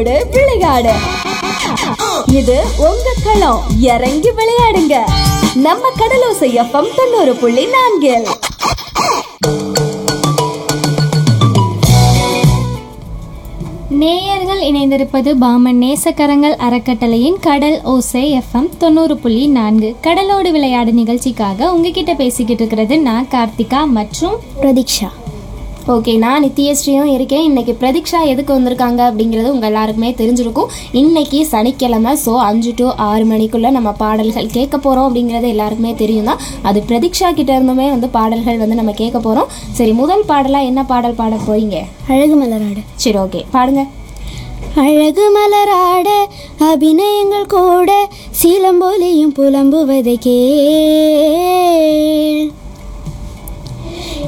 கடலோடு விளையாடு இது உங்க களம் இறங்கி விளையாடுங்க நம்ம கடலோசை எஃப்எம் தொண்ணூறு புள்ளி நான்கில் நேயர்கள் இணைந்திருப்பது பாமன் நேசக்கரங்கள் அறக்கட்டளையின் கடல் ஓசை எஃப்எம் தொண்ணூறு புள்ளி நான்கு கடலோடு விளையாடு நிகழ்ச்சிக்காக உங்ககிட்ட பேசிக்கிட்டு இருக்கிறது நான் கார்த்திகா மற்றும் பிரதீக்ஷா ஓகே நான் நித்யஸ்ரீயும் இருக்கேன் இன்னைக்கு பிரதீக்ஷா எதுக்கு வந்திருக்காங்க அப்படிங்கிறது உங்கள் எல்லாருக்குமே தெரிஞ்சிருக்கும் இன்னைக்கு சனிக்கிழமை ஸோ அஞ்சு டு ஆறு மணிக்குள்ளே நம்ம பாடல்கள் கேட்க போகிறோம் அப்படிங்கிறது எல்லாருக்குமே தெரியும் தான் அது பிரதீக்ஷா கிட்ட இருந்துமே வந்து பாடல்கள் வந்து நம்ம கேட்க போகிறோம் சரி முதல் பாடலாக என்ன பாடல் பாட போறீங்க அழகு மலராடு சரி ஓகே பாடுங்க அழகு மலராட அபிநயங்கள் கூட சீலம்போலியும் புலம்புவதை கேள்